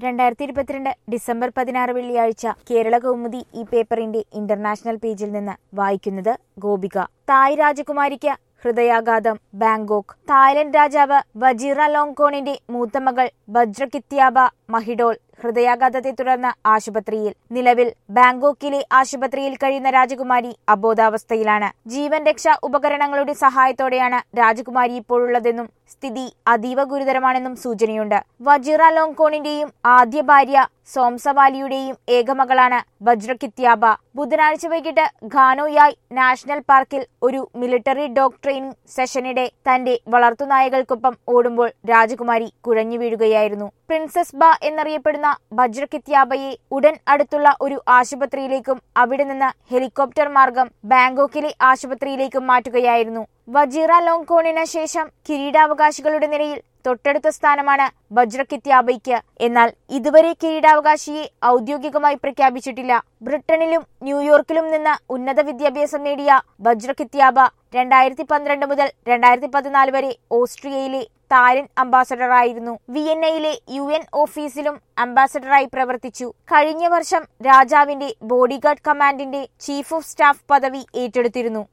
രണ്ടായിരത്തി ഇരുപത്തിരണ്ട് ഡിസംബർ പതിനാറ് വെള്ളിയാഴ്ച കേരള കൗമുദി ഈ പേപ്പറിന്റെ ഇന്റർനാഷണൽ പേജിൽ നിന്ന് വായിക്കുന്നത് ഗോപിക തായ് രാജകുമാരിക്ക് ഹൃദയാഘാതം ബാങ്കോക്ക് തായ്ലൻഡ് രാജാവ് വജീറ ലോങ്കോണിന്റെ മൂത്തമകൾ ബജ്രകിത്യാബ മഹിഡോൾ ഹൃദയാഘാതത്തെ തുടർന്ന് ആശുപത്രിയിൽ നിലവിൽ ബാങ്കോക്കിലെ ആശുപത്രിയിൽ കഴിയുന്ന രാജകുമാരി അബോധാവസ്ഥയിലാണ് ജീവൻ രക്ഷാ ഉപകരണങ്ങളുടെ സഹായത്തോടെയാണ് രാജകുമാരി ഇപ്പോഴുള്ളതെന്നും സ്ഥിതി അതീവ ഗുരുതരമാണെന്നും സൂചനയുണ്ട് വജീറ ലോങ്കോണിന്റെയും ആദ്യ ഭാര്യ സോംസവാലിയുടെയും ഏകമകളാണ് ബജ്രകിത്യാബ ബുധനാഴ്ച വൈകിട്ട് ഖാനോയായ് നാഷണൽ പാർക്കിൽ ഒരു മിലിറ്ററി ഡോഗ് ട്രെയിനിംഗ് സെഷനിടെ തന്റെ വളർത്തുനായകൾക്കൊപ്പം ഓടുമ്പോൾ രാജകുമാരി കുഴഞ്ഞു വീഴുകയായിരുന്നു പ്രിൻസസ് ബ എന്നറിയപ്പെടുന്ന ബജ്രകിത്യാബയെ ഉടൻ അടുത്തുള്ള ഒരു ആശുപത്രിയിലേക്കും അവിടെ നിന്ന് ഹെലികോപ്റ്റർ മാർഗം ബാങ്കോക്കിലെ ആശുപത്രിയിലേക്കും മാറ്റുകയായിരുന്നു വജീറ ലോങ്കോണിന് ശേഷം കിരീടാവകാശികളുടെ നിലയിൽ തൊട്ടടുത്ത സ്ഥാനമാണ് ബജ്രകിത്യാബയ്ക്ക് എന്നാൽ ഇതുവരെ കിരീടാവകാശിയെ ഔദ്യോഗികമായി പ്രഖ്യാപിച്ചിട്ടില്ല ബ്രിട്ടനിലും ന്യൂയോർക്കിലും നിന്ന് ഉന്നത വിദ്യാഭ്യാസം നേടിയ ബജ്രകിത്യാബ രണ്ടായിരത്തി പന്ത്രണ്ട് മുതൽ രണ്ടായിരത്തി പതിനാല് വരെ ഓസ്ട്രിയയിലെ താരൻ അംബാസഡറായിരുന്നു വിയന്നയിലെ യു എൻ ഓഫീസിലും അംബാസഡറായി പ്രവർത്തിച്ചു കഴിഞ്ഞ വർഷം രാജാവിന്റെ ബോഡിഗാർഡ് കമാൻഡിന്റെ ചീഫ് ഓഫ് സ്റ്റാഫ് പദവി ഏറ്റെടുത്തിരുന്നു